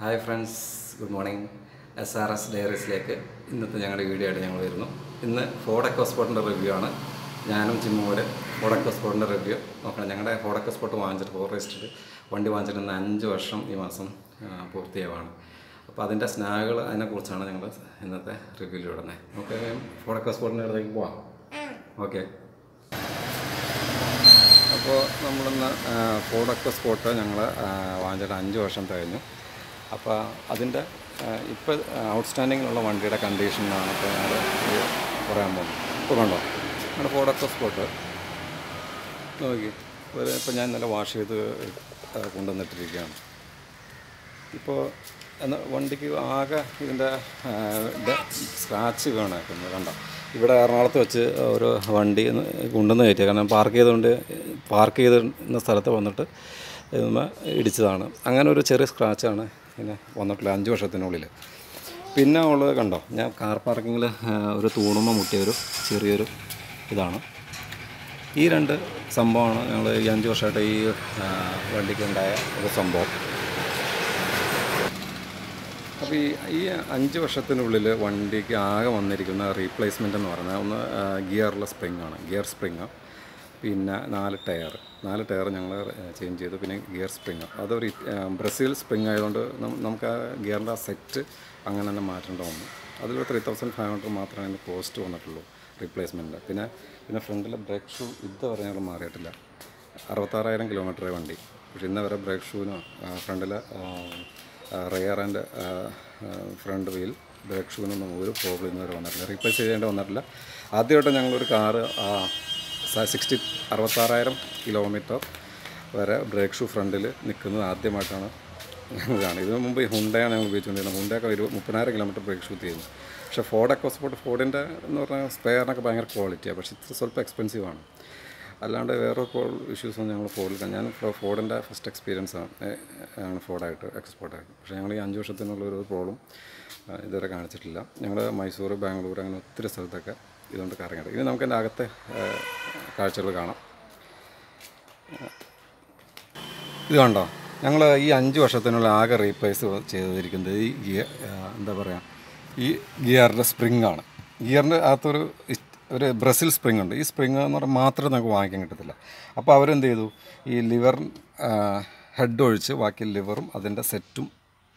Hi friends good morning S R S ഡയറീസിലേക്ക് ഇന്നത്തെ ഞങ്ങളുടെ വീഡിയോ ആയിട്ട് ഞങ്ങൾ വരുന്നു ഇന്ന് ഫോർഡ് എക്കോസ്പോർട്ടിൻ്റെ റിവ്യൂ ആണ് ഞാനും ചിമ്മുവര് ഫോർഡ് എക്കോസ്പോർട്ടിൻ്റെ റിവ്യൂ നോക്കണം ഞങ്ങളുടെ ഫോർഡ് എക്കോസ്പോർട്ട് വാങ്ങിച്ചിട്ട് ഫോർ രജിസ്റ്റർ വണ്ടി വാങ്ങിച്ചിട്ട് ഇന്ന് അഞ്ച് വർഷം ഈ മാസം ആ, പൂർത്തിയാവാണ് അപ്പോൾ അതിൻ്റെ സ്നാഗുകൾ അതിനെക്കുറിച്ചാണ് ഞങ്ങൾ ഇന്നത്തെ റിവ്യൂവിൽ ഇടുന്നത് നമുക്ക് ഫോർഡ് എക്കോസ്പോർട്ടിൻ്റെ അടുത്തേക്ക് പോവാം ഓക്കെ അപ്പോൾ നമ്മളിന്ന് ഫോർഡ് എക്കോസ്പോർട്ട് ഞങ്ങൾ വാങ്ങിച്ചിട്ട് അഞ്ച് വർഷം കഴിഞ്ഞു അപ്പോൾ അതിൻ്റെ ഇപ്പോൾ ഔട്ട്സ്റ്റാൻഡിങ്ങിലുള്ള വണ്ടിയുടെ കണ്ടീഷനാണ് ഇപ്പോൾ ഞങ്ങൾ പറയാൻ പോകുന്നത് ഇപ്പോൾ കണ്ടോ നമ്മുടെ ഫോർഡ് എക്കോസ്പോർട്ട് നോക്കി ഒരു ഇപ്പോൾ ഞാൻ ഇന്നലെ വാഷ് ചെയ്ത് ആ, കൊണ്ടുവന്നിട്ടിരിക്കുകയാണ് ഇപ്പോൾ എന്നാൽ വണ്ടിക്ക് ആകെ ഇതിൻ്റെ സ്ക്രാച്ച് വീണേക്കുന്നത് കണ്ടോ ഇവിടെ എറണാകുളത്ത് വെച്ച് ഒരു വണ്ടി കൊണ്ടുവന്ന് കയറ്റിയ കാരണം പാർക്ക് ചെയ്തുകൊണ്ട് പാർക്ക് ചെയ്തിരുന്ന സ്ഥലത്ത് വന്നിട്ട് ഇതുമ്മ ഇടിച്ചതാണ് അങ്ങനെ ഒരു ചെറിയ സ്ക്രാച്ചാണ് ഇങ്ങനെ വന്നിട്ടുള്ളത് അഞ്ച് വർഷത്തിനുള്ളിൽ പിന്നെ ഉള്ളത് കണ്ടോ ഞാൻ കാർ പാർക്കിങ്ങിൽ ഒരു തൂണുമ്മ മുട്ടിയ ഒരു ചെറിയൊരു ഇതാണ് ഈ രണ്ട് സംഭവമാണ് ഞങ്ങൾ ഈ അഞ്ച് വർഷമായിട്ട് ഈ ആ, വണ്ടിക്ക് ഉണ്ടായ ഒരു സംഭവം അപ്പോൾ ഈ ഈ അഞ്ച് വർഷത്തിനുള്ളിൽ വണ്ടിക്ക് ആകെ വന്നിരിക്കുന്ന റീപ്ലേസ്മെൻ്റ് എന്ന് പറഞ്ഞാൽ ഒന്ന് ഗിയറിലെ സ്പ്രിങ് ആണ് ഗിയർ സ്പ്രിങ് പിന്നെ നാല് ടയർ നാല് ടയർ ഞങ്ങൾ ചേഞ്ച് ചെയ്തു പിന്നെ ഗിയർ സ്പ്രിങ് അതൊരു ആ, ബ്രസീൽ സ്പ്രിങ് ആയതുകൊണ്ട് നം- നമുക്ക് ആ ഗിയറിൻ്റെ ആ സെറ്റ് അങ്ങനെ തന്നെ മാറ്റേണ്ട വന്നു അതിലൊരു ത്രീ തൗസൻഡ് ഫൈവ് ഹൺഡ്രഡ് മാത്രമേ അതിന് കോസ്റ്റ് വന്നിട്ടുള്ളൂ റീപ്ലേസ്മെൻറ്റ് പിന്നെ പിന്നെ ഫ്രണ്ടിലെ ബ്രേക്ക് ഷൂ ഇതുവരെ ഞങ്ങൾ മാറിയിട്ടില്ല അറുപത്താറായിരം കിലോമീറ്റർ വണ്ടി പക്ഷേ ഇന്ന് വരെ ബ്രേക്ക് ഷൂവിനോ ഫ്രണ്ടിലെ rear and front wheel brake ഷൂവിനൊന്നും ഒരു പ്രോബ്ലം ഇന്ന് വരെ വന്നിട്ടില്ല റീപ്ലേസ് ചെയ്യേണ്ടി വന്നിട്ടില്ല ആദ്യമായിട്ട് ഞങ്ങളൊരു കാറ് സിക്സ്റ്റി അറുപത്താറായിരം കിലോമീറ്റർ വരെ ബ്രേക്ക് ഷൂ ഫ്രണ്ടിൽ നിൽക്കുന്നത് ആദ്യമായിട്ടാണ് ഞങ്ങൾ കാണുന്നത് ഇതിനു മുമ്പ് ഈ ഹുണ്ടയാണ് ഞങ്ങൾ ഉപയോഗിച്ചുകൊണ്ടിരുന്നത് ഹുണ്ടയൊക്കെ ഒരു മുപ്പതിനായിരം കിലോമീറ്റർ ബ്രേക്ക് ഷൂ ചെയ്യുന്നു പക്ഷേ ഫോർഡ് എക്കോസ്പോർട്ട് ഫോർഡിൻ്റെ എന്ന് പറഞ്ഞാൽ സ്പെയറിനൊക്കെ ഭയങ്കര ക്വാളിറ്റിയാണ് പക്ഷേ ഇത് സ്വല്പം എക്സ്പെൻസീവ് ആണ് അല്ലാണ്ട് വേറെ ഇപ്പോൾ ഇഷ്യൂസൊന്നും ഞങ്ങൾ ഫോർഡിൽ ഞാൻ ഫോ- ഫോർഡിൻ്റെ ഫസ്റ്റ് എക്സ്പീരിയൻസ് ആണ് ഏ, ആണ് ഫോർഡായിട്ട് എക്സ്പോർട്ടായിട്ട് പക്ഷേ ഞങ്ങൾ ഈ അഞ്ച് വർഷത്തിനുള്ള ഒരു പ്രോബ്ലം ഇതുവരെ കാണിച്ചിട്ടില്ല ഞങ്ങൾ മൈസൂർ ബാംഗ്ലൂർ അങ്ങനെ ഒത്തിരി സ്ഥലത്തൊക്കെ ഇതുകൊണ്ട് കറങ്ങിയിട്ട് ഇനി നമുക്ക് എൻ്റെ അകത്തെ കാഴ്ചകൾ കാണാം ഇത് കണ്ടോ ഞങ്ങൾ ഈ അഞ്ച് വർഷത്തിനുള്ള ആകെ റീപ്ലേസ് ചെയ്തിരിക്കുന്നത് ഈ ഗിയർ എന്താ പറയുക ഈ ഗിയറിൻ്റെ സ്പ്രിങ് ആണ് ഗിയറിൻ്റെ അകത്തൊരു ഇസ്- ഒരു ബ്രസിൽ സ്പ്രിങ് ഉണ്ട് ഈ സ്പ്രിങ് എന്ന് പറഞ്ഞാൽ മാത്രമേ നമുക്ക് വാങ്ങിക്കാൻ കിട്ടത്തില്ല അപ്പോൾ അവരെന്ത് ചെയ്തു ഈ ലിവർ ഹെഡ് ഒഴിച്ച് ബാക്കി ലിവറും അതിൻ്റെ സെറ്റും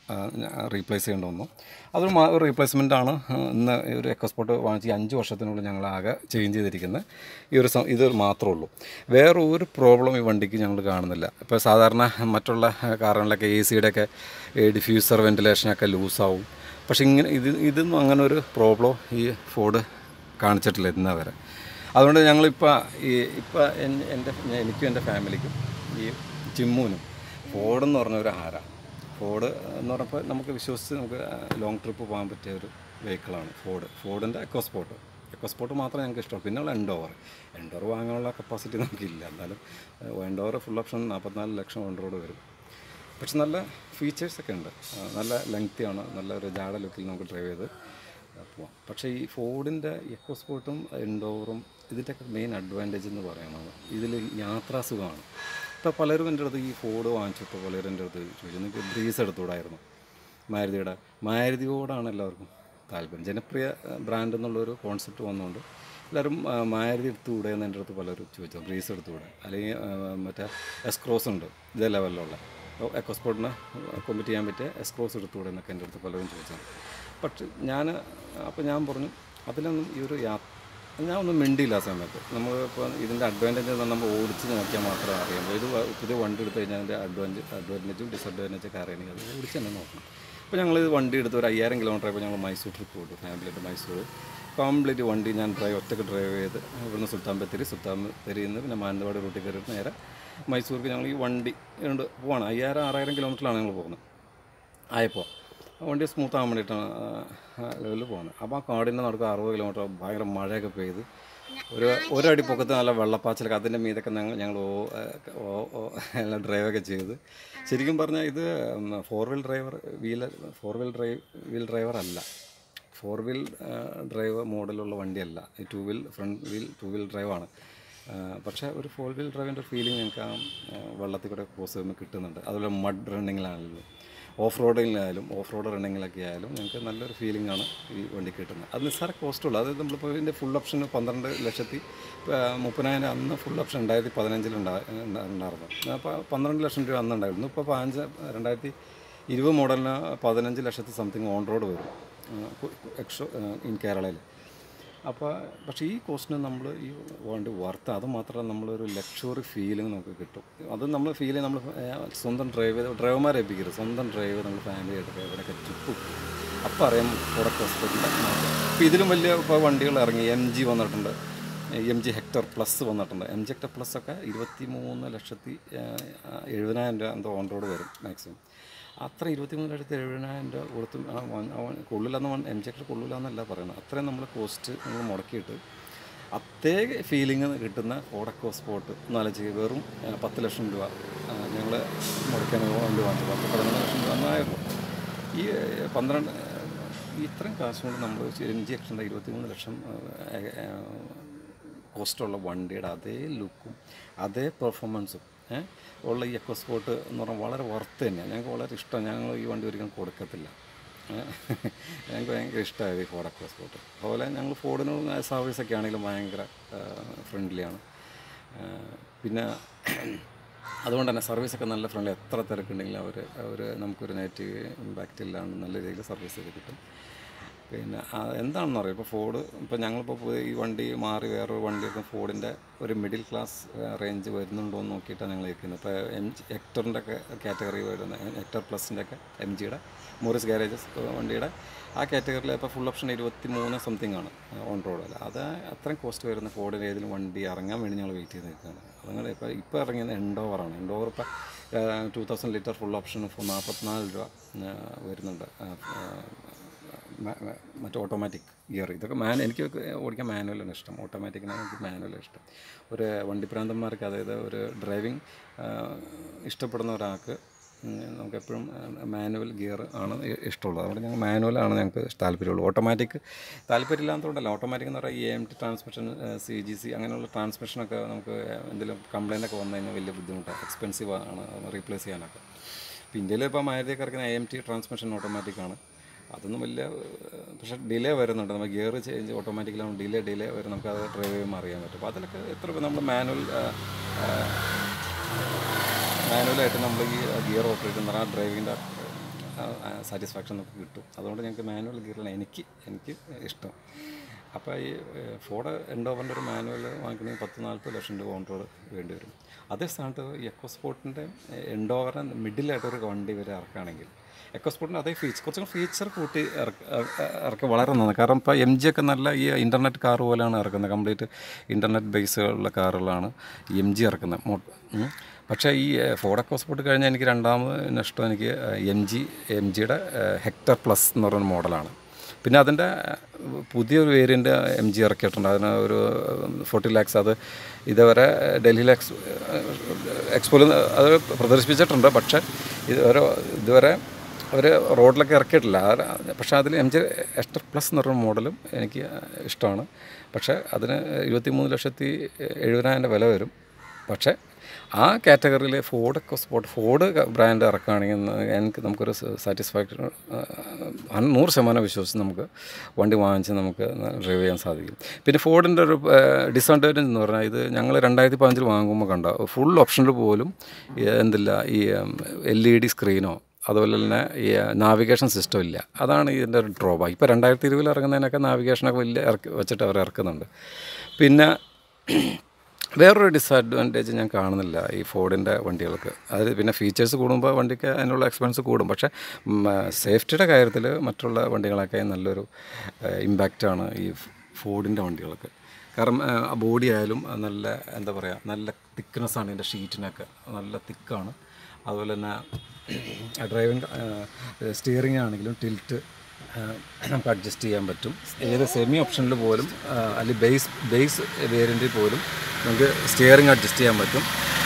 റീപ്ലേസ് ചെയ്യേണ്ടി വന്നു അതൊരു മാ- ഒരു റീപ്ലേസ്മെൻ്റ് ആണ് ഇന്ന് ഈ ഒരു എക്കോസ്പോർട്ട് വാങ്ങിച്ച് ഈ അഞ്ച് വർഷത്തിനുള്ളിൽ ഞങ്ങൾ ആകെ ചേഞ്ച് ചെയ്തിരിക്കുന്നത് ഈ ഒരു സം- ഇത് മാത്രമേ ഉള്ളൂ വേറെ ഒരു പ്രോബ്ലം ഈ വണ്ടിക്ക് ഞങ്ങൾ കാണുന്നില്ല ഇപ്പോൾ സാധാരണ മറ്റുള്ള കാറുകളിലൊക്കെ എ സിയുടെയൊക്കെ ഡിഫ്യൂസർ വെൻറ്റിലേഷനൊക്കെ ലൂസാവും പക്ഷേ ഇങ്ങനെ ഇത് ഇതൊന്നും അങ്ങനെ ഒരു പ്രോബ്ലം ഈ ഫോർഡ് കാണിച്ചിട്ടില്ല ഇന്നേ വരെ അതുകൊണ്ട് ഞങ്ങളിപ്പോൾ ഈ ഇപ്പോൾ എൻ്റെ എനിക്കും എൻ്റെ ഫാമിലിക്കും ഈ ചിമ്മുവിനും ഫോർഡ് എന്ന് പറഞ്ഞ ഒരു ആര ഫോർഡ് എന്ന് പറഞ്ഞപ്പോൾ നമുക്ക് വിശ്വസിച്ച് നമുക്ക് ലോങ് ട്രിപ്പ് പോകാൻ പറ്റിയ ഒരു വെഹിക്കിളാണ് ഫോർഡ് ഫോർഡിൻ്റെ എക്കോസ്പോർട്ട് എക്കോസ്പോർട്ട് മാത്രമേ ഞങ്ങൾക്ക് ഇഷ്ടമുള്ളൂ പിന്നെയുള്ള എൻഡോവർ എൻഡോവർ വാങ്ങാനുള്ള കപ്പാസിറ്റി നമുക്കില്ല എന്നാലും എൻഡോവർ ഫുൾ ഓപ്ഷൻ നാൽപ്പത്തിനാല് ലക്ഷം ഓൺ റോഡ് വരും പക്ഷെ നല്ല ഫീച്ചേഴ്സൊക്കെ ഉണ്ട് ആ, നല്ല ലെങ്തിയാണ് നല്ല ഒരു ജാട ലുക്കിൽ നമുക്ക് ഡ്രൈവ് ചെയ്ത് പോവാം പക്ഷേ ഈ ഫോർഡിൻ്റെ എക്കോസ്പോർട്ടും എൻഡോവറും ഇതിൻ്റെയൊക്കെ മെയിൻ അഡ്വാൻറ്റേജ് എന്ന് പറയുന്നത് ഇതിൽ യാത്രാസുഖമാണ് ഇപ്പോൾ പലരും എൻ്റെ അടുത്ത് ഈ ഫോർഡ് വാങ്ങിച്ചപ്പോൾ പലരും എൻ്റെ അടുത്ത് ചോദിച്ചു നിങ്ങൾക്ക് ബ്രീസ് എടുത്തുകൂടായിരുന്നു മാരുതിയുടെ മാരുതിയോടാണ് എല്ലാവർക്കും താല്പര്യം ജനപ്രിയ ബ്രാൻഡ് എന്നുള്ളൊരു കോൺസെപ്റ്റ് വന്നുകൊണ്ട് എല്ലാവരും ആ, മാരുതി എടുത്തുകൂടെ എന്ന് എൻ്റെ അടുത്ത് പലരും ചോദിച്ചു ബ്രീസ് എടുത്തുകൂടെ അല്ലെങ്കിൽ ആ, മറ്റേ എസ്ക്രോസ് ഉണ്ട് ഇതേ ലെവലിലുള്ള എക്കോസ്പോർട്ടിന് കോമ്പറ്റ് ചെയ്യാൻ പറ്റിയ എസ്ക്രോസ് എടുത്തുകൂടെ എന്നൊക്കെ എൻ്റെ അടുത്ത് പലരും ചോദിച്ചത് പക്ഷെ ഞാൻ അപ്പോൾ ഞാൻ പറഞ്ഞു അതിലൊന്നും ഈ ഒരു യാ ഞാൻ ഒന്നും മിണ്ടിയില്ല ആ സമയത്ത് നമ്മൾ ഇപ്പോൾ ഇതിൻ്റെ അഡ്വാൻറ്റേജ് നമ്മൾ ഓടിച്ച് നോക്കിയാൽ മാത്രമേ അറിയാം ഇത് വ- പുതിയ വണ്ടി എടുത്തു കഴിഞ്ഞാൽ അതിൻ്റെ അഡ്വാൻറ്റേജ് അഡ്വാൻറ്റേജും ഡിസഡ്വാൻറ്റേജ് ഒക്കെ അറിയണമെങ്കിൽ അത് ഓടിച്ച് തന്നെ നോക്കണം അപ്പോൾ ഞങ്ങൾ ഇത് വണ്ടി എടുത്ത് ഒരു അയ്യായിരം കിലോമീറ്റർ ആയപ്പോൾ ഞങ്ങൾ മൈസൂർ ട്രിപ്പ് പോയിട്ടു ഫാമിലിയായിട്ട് മൈസൂർ കംപ്ലീറ്റ് വണ്ടി ഞാൻ ഡ്രൈവ് ഒറ്റയ്ക്ക് ഡ്രൈവ് ചെയ്ത് ഇവിടുന്ന് സുൽത്താൻ ബത്തേരി സുൽത്താൻ ബത്തേരിയിൽ നിന്ന് പിന്നെ മാനന്തവാടി റൂട്ടിൽ കയറി നേരെ മൈസൂർക്ക് ഞങ്ങൾ ഈ വണ്ടി കൊണ്ട് പോവാണ് അയ്യായിരം ആറായിരം കിലോമീറ്ററിലാണ് ഞങ്ങൾ പോകുന്നത് ആയപ്പോൾ വണ്ടി സ്മൂത്ത് ആകാൻ വേണ്ടിയിട്ടാണ് ലെവലിൽ പോകുന്നത് അപ്പോൾ ആ കാടിൻ്റെ നടക്കുക അറുപത് കിലോമീറ്റർ ഭയങ്കര മഴയൊക്കെ പെയ്ത് ഒരു ഒരടി പൊക്കത്ത് നല്ല വെള്ളപ്പാച്ചിലൊക്കെ അതിൻ്റെ മീതൊക്കെ ഞങ്ങൾ ഞങ്ങൾ ഓ ഓ ഓ എല്ലാം ഡ്രൈവൊക്കെ ചെയ്ത് ശരിക്കും പറഞ്ഞാൽ ഇത് four wheel driver wheel four wheel drive wheel driver അല്ല ഫോർ വീൽ ഡ്രൈവ് മോഡലുള്ള വണ്ടിയല്ല ഈ two wheel front wheel two wheel ഡ്രൈവാണ് പക്ഷേ ഒരു ഫോർ വീൽ ഡ്രൈവിൻ്റെ ഫീലിംഗ് ഞങ്ങൾക്ക് ആ ആ, വെള്ളത്തിൽ കൂടെ ക്രോസ് ചെയ്യുമ്പോൾ കിട്ടുന്നുണ്ട് അതുപോലെ മഡ് റണ്ണിങ്ങിലാണല്ലോ ഓഫ് റോഡിലായാലും ഓഫ് റോഡ് റണ്ണിങ്ങിലൊക്കെ ആയാലും ഞങ്ങൾക്ക് നല്ലൊരു ഫീലിംഗ് ആണ് ഈ വണ്ടി കിട്ടുന്നത് അത് നിസ്സാര കോസ്റ്റുള്ളൂ അത് നമ്മളിപ്പോൾ ഇതിൻ്റെ ഫുൾ ഓപ്ഷൻ പന്ത്രണ്ട് ലക്ഷത്തി ആ, മുപ്പതിനായിരം അന്ന് ഫുൾ ഓപ്ഷൻ രണ്ടായിരത്തി പതിനഞ്ചിൽ ഉണ്ടായിരുന്നു അപ്പോൾ പന്ത്രണ്ട് ലക്ഷം രൂപ അന്ന് ഉണ്ടായിരുന്നു ഇപ്പോൾ പതിനഞ്ച് രണ്ടായിരത്തി ഇരുപത് മോഡലിന് പതിനഞ്ച് ലക്ഷത്തി സംതിങ് ഓൺ റോഡ് വരും എക്സോ ഇൻ കേരളയിൽ അപ്പോൾ പക്ഷേ ഈ കോസ്റ്റിന് നമ്മൾ ഈ വണ്ടി വർത്ത് അത് മാത്രമല്ല നമ്മളൊരു ലക്ഷറി ഫീലിംഗ് നമുക്ക് കിട്ടും അത് നമ്മൾ ഫീൽ ചെയ്ത് നമ്മൾ സ്വന്തം ഡ്രൈവ് ചെയ്ത് ഡ്രൈവർമാരെ ഏൽപ്പിക്കരുത് സ്വന്തം ഡ്രൈവ് ചെയ്ത് നമ്മൾ ഫാമിലി ആയിട്ട് ഡ്രൈവറൊക്കെ ട്രിപ്പ് അപ്പോൾ അറിയാം പ്രൊഡക്റ്റ് ഹോസ്പിറ്റലിൻ്റെ ഇപ്പോൾ ഇതിലും വലിയ ഇപ്പോൾ വണ്ടികൾ ഇറങ്ങി എം ജി വന്നിട്ടുണ്ട് എം ജി ഹെക്ടർ പ്ലസ് വന്നിട്ടുണ്ട് എം ജി ഹെക്ടർ പ്ലസ് ഒക്കെ ഇരുപത്തി മൂന്ന് ലക്ഷത്തി ഏഹ്, എഴുപതിനായിരം രൂപ എന്തോ ഓൺ റോഡ് വരും മാക്സിമം അത്ര ഇരുപത്തിമൂന്ന് ലക്ഷത്തി എഴുപതിനായിരം രൂപ കൊടുത്തും ആ വൺ- ആ വൺ- കൊള്ളില്ലെന്ന് വൺ- എം ജി ഹെക്ടർ കൊള്ളില്ലെന്നല്ല പറയുന്നത് അത്രയും നമ്മൾ കോസ്റ്റ് നമ്മൾ മുടക്കിയിട്ട് അതേ ഫീലിംഗ് കിട്ടുന്ന ഓടക്കോ സ്പോട്ട് എന്നാലോചിച്ച് വെറും ആ, പത്ത് ലക്ഷം രൂപ ഞങ്ങൾ മുടക്കാൻ വണ്ടി വാങ്ങിച്ചു പത്ത് പതിനൊന്ന് ലക്ഷം രൂപ എന്നായിരുന്നു ഈ ഏ, പന്ത്രണ്ട് ഏ, ഇത്രയും കാശ് കൊണ്ട് നമ്മൾ എം ജി എക്സിൻ്റെ ഇരുപത്തിമൂന്ന് ലക്ഷം ഏ, ഏ, കോസ്റ്റുള്ള വണ്ടിയുടെ അതേ ലുക്കും അതേ പെർഫോമൻസും ഏ, ഉള്ള ഈ എക്കോ സ്പോട്ട് എന്ന് പറഞ്ഞാൽ വളരെ വർത്ത് തന്നെയാണ് ഞങ്ങൾക്ക് വളരെ ഇഷ്ടം ഞങ്ങൾ ഈ വണ്ടി ഒരിക്കലും കൊടുക്കത്തില്ല ഏ, ഞങ്ങൾക്ക് ഭയങ്കര ഇഷ്ടമായത് ഈ ഫോർഡ് എക്കോ സ്പോട്ട് അതുപോലെ ഞങ്ങൾ ഫോർഡിന് സർവീസൊക്കെ ആണെങ്കിലും ഭയങ്കര ഫ്രണ്ട്ലിയാണ് പിന്നെ അതുകൊണ്ട് തന്നെ സർവീസൊക്കെ നല്ല ഫ്രണ്ട്ലി എത്ര തിരക്കുണ്ടെങ്കിലും അവർ അവർ നമുക്കൊരു നെഗറ്റീവ് ഇമ്പാക്റ്റ് ഇല്ലാണ്ട് നല്ല രീതിയിൽ സർവീസ് ചെയ്ത് കിട്ടും പിന്നെ ആ, എന്താണെന്ന് അറിയാം ഇപ്പോൾ ഫോർഡ് ഇപ്പോൾ ഞങ്ങളിപ്പോൾ പോയി ഈ വണ്ടി മാറി വേറൊരു വണ്ടിയൊക്കെ ഫോർഡിൻ്റെ ഒരു മിഡിൽ ക്ലാസ് റേഞ്ച് വരുന്നുണ്ടോ എന്ന് നോക്കിയിട്ടാണ് ഞങ്ങൾ ഇരിക്കുന്നത് ഇപ്പോൾ എം ജി ഹെക്ടറിൻ്റെ ഒക്കെ കാറ്റഗറി വരുന്ന ഹെക്ടർ പ്ലസിൻ്റെ ഒക്കെ എം ജിയുടെ മോറിസ് ഗാരേജസ് വണ്ടിയുടെ ആ കാറ്റഗറിയിൽ ഇപ്പോൾ ഫുൾ ഓപ്ഷൻ ഇരുപത്തി മൂന്ന് സംതിങ് ആണ് ഓൺ റോഡ് അല്ല അത് അത്രയും കോസ്റ്റ് വരുന്ന ഫോർഡിന് ഏതെങ്കിലും വണ്ടി ഇറങ്ങാൻ വേണ്ടി ഞങ്ങൾ വെയിറ്റ് ചെയ്ത് നിൽക്കുകയാണ് അതുകൊണ്ട് ഇപ്പോൾ ഇപ്പോൾ ഇറങ്ങിയത് എൻഡോവറാണ് എൻഡോവർ ഇപ്പോൾ two thousand litre full option നാൽപ്പത്തിനാല് രൂപ ആ, വരുന്നുണ്ട് ആ, ആ, മ- മ- മറ്റേ ഓട്ടോമാറ്റിക് ഗിയർ ഇതൊക്കെ മാൻ എനിക്ക് ഓടിക്കാൻ മാനുവലാണ് ഇഷ്ടം ഓട്ടോമാറ്റിക്കിനാണ് എനിക്ക് മാനുവലാണ് ഇഷ്ടം ഒരു വണ്ടിപ്രാന്തന്മാർക്ക് അതായത് ഒരു ഡ്രൈവിംഗ് ഇഷ്ടപ്പെടുന്ന ഒരാൾക്ക് ഉം, നമുക്ക് എപ്പോഴും മാനുവൽ ഗിയർ ആണ് ഇ- ഇഷ്ടമുള്ളത് അതുകൊണ്ട് ഞങ്ങൾ മാനുവലാണ് ഞങ്ങൾക്ക് താല്പര്യമുള്ളൂ ഓട്ടോമാറ്റിക് താല്പര്യമില്ലാത്തതുകൊണ്ടല്ല ഓട്ടോമാറ്റിക് എന്ന് പറയുക E M T transmission C G C അങ്ങനെയുള്ള ട്രാൻസ്മിഷനൊക്കെ നമുക്ക് എന്തെങ്കിലും കംപ്ലൈൻ്റ് ഒക്കെ വന്നു കഴിഞ്ഞാൽ വലിയ ബുദ്ധിമുട്ടാണ് എക്സ്പെൻസീവ് ആണ് റീപ്ലേസ് ചെയ്യാനൊക്കെ ഇപ്പോൾ ഇന്ത്യയിൽ ഇപ്പോൾ മാരുതിയൊക്കെ ഇറക്കുന്ന A M T transmission automatic ആണ് അതൊന്നും വലിയ ഏഹ്, പക്ഷേ ഡിലേ വരുന്നുണ്ട് നമ്മൾ ഗിയർ ചേഞ്ച് ഓട്ടോമാറ്റിക്കലാണ് ഡിലേ ഡിലേ വരും നമുക്ക് അത് ഡ്രൈവ് ചെയ്യുമ്പോൾ അറിയാൻ പറ്റും അപ്പോൾ അതിലൊക്കെ എത്ര നമ്മൾ മാനുവൽ മാനുവലായിട്ട് നമ്മൾ ഈ ഗിയർ ഓപ്പറേറ്റ് ചെയ്യുന്ന ആ ഡ്രൈവിങ്ങിൻ്റെ സാറ്റിസ്ഫാക്ഷൻ നമുക്ക് കിട്ടും അതുകൊണ്ട് ഞങ്ങൾക്ക് മാനുവൽ ഗിയറിലാണ് എനിക്ക് എനിക്ക് ഇഷ്ടം അപ്പോൾ ഈ ഫോർഡ് എൻഡോവറിൻ്റെ ഒരു മാനുവൽ വാങ്ങിക്കണമെങ്കിൽ പത്ത് നാൽപ്പത് ലക്ഷം രൂപ ഓൺ റോഡ് വേണ്ടി വരും അതേ സ്ഥാനത്ത് എക്കോ സ്പോർട്ടിൻ്റെ എൻഡോവറെ മിഡിലായിട്ടൊരു വണ്ടി വരെ ഇറക്കുകയാണെങ്കിൽ എക്കോ സ്പോർട്ടിൻ്റെ അതേ ഫീച്ചർ കുറച്ചും കൂടി ഫീച്ചർ കൂട്ടി ഇറക്ക ഇറക്കുക വളരെ നന്നാണ് കാരണം ഇപ്പോൾ എം ജി ഒക്കെ നല്ല ഈ ഇൻ്റർനെറ്റ് കാർ പോലെയാണ് ഇറക്കുന്നത് കംപ്ലീറ്റ് ഇൻ്റർനെറ്റ് ബേസുള്ള കാറുകളാണ് എം ജി ഇറക്കുന്നത് മോ ഉം. പക്ഷേ ഈ ഫോർഡ് എക്കോ സ്പോർട്ട് കഴിഞ്ഞാൽ എനിക്ക് രണ്ടാമത് ഇഷ്ടം എനിക്ക് എം ജി എം ജിയുടെ ഹെക്ടർ പ്ലസ് എന്ന് പറയുന്ന മോഡലാണ് പിന്നെ അതിൻ്റെ പുതിയൊരു വേരിയൻ്റ് എം ജി ഇറക്കിയിട്ടുണ്ട് അതിന് ഒരു ഫോർട്ടി ലാക്സ് അത് ഇതുവരെ ഡൽഹിയിലെ എക്സ് എക്സ്പോയിൽ അത് പ്രദർശിപ്പിച്ചിട്ടുണ്ട് പക്ഷേ ഇതുവരെ ഇതുവരെ അവർ റോഡിലൊക്കെ ഇറക്കിയിട്ടില്ല അത് പക്ഷേ അതിൽ എം ജി എസ്റ്റർ പ്ലസ് എന്ന് പറയുന്ന മോഡലും എനിക്ക് ഇഷ്ടമാണ് പക്ഷേ അതിന് ഇരുപത്തി മൂന്ന് ലക്ഷത്തി എഴുപതിനായിരം വില വരും പക്ഷേ ആ കാറ്റഗറിയിൽ ഫോർഡ് ഒക്കെ സ്പോട്ട് ഫോർഡ് ബ്രാൻഡ് ഇറക്കുകയാണെങ്കിൽ എനിക്ക് നമുക്കൊരു സാറ്റിസ്ഫാക്ഷൻ നൂറ് ശതമാനം വിശ്വസിച്ച് നമുക്ക് വണ്ടി വാങ്ങിച്ച് നമുക്ക് ഡ്രൈവ് ചെയ്യാൻ സാധിക്കും പിന്നെ ഫോർഡിൻ്റെ ഒരു ഡിസഡ്വാൻറ്റേജ് എന്ന് പറഞ്ഞാൽ ഇത് ഞങ്ങൾ രണ്ടായിരത്തി പതിനഞ്ചിൽ വാങ്ങുമ്പോൾ കണ്ട ഫുൾ ഓപ്ഷനിൽ പോലും ഈ എന്തില്ല ഈ എൽ ഇ ഡി സ്ക്രീനോ അതുപോലെ തന്നെ ഈ നാവിഗേഷൻ സിസ്റ്റം ഇല്ല അതാണ് ഇതിൻ്റെ ഒരു ഡ്രോബാക്ക് ഇപ്പോൾ രണ്ടായിരത്തി ഇരുപതിൽ ഇറങ്ങുന്നതിനൊക്കെ നാവിഗേഷനൊക്കെ വലിയ ഇറക്കി വെച്ചിട്ട് അവർ ഇറക്കുന്നുണ്ട് പിന്നെ വേറൊരു ഡിസഡ്വാൻറ്റേജ് ഞാൻ കാണുന്നില്ല ഈ ഫോർഡിൻ്റെ വണ്ടികൾക്ക് അത് പിന്നെ ഫീച്ചേഴ്സ് കൂടുമ്പോൾ വണ്ടിക്ക് അതിനുള്ള എക്സ്പെൻസ് കൂടും പക്ഷേ സേഫ്റ്റിയുടെ കാര്യത്തിൽ മറ്റുള്ള വണ്ടികളൊക്കെ നല്ലൊരു ഇമ്പാക്റ്റാണ് ഈ ഫോർഡിൻ്റെ വണ്ടികൾക്ക് കാരണം ആ ബോഡി ആയാലും നല്ല എന്താ പറയുക നല്ല തിക്നെസ്സാണ് ഇതിൻ്റെ ഷീറ്റിനൊക്കെ നല്ല തിക്കാണ് അതുപോലെ തന്നെ ഡ്രൈവിംഗ് സ്റ്റിയറിംഗ് ആണെങ്കിലും ടിൽറ്റ് നമുക്ക് അഡ്ജസ്റ്റ് ചെയ്യാൻ പറ്റും ഏത് സെമി ഓപ്ഷനിൽ പോലും അല്ലെങ്കിൽ ബേസ് ബേസ് വേരിയൻറ്റിൽ പോലും നമുക്ക് സ്റ്റിയറിംഗ് അഡ്ജസ്റ്റ് ചെയ്യാൻ പറ്റും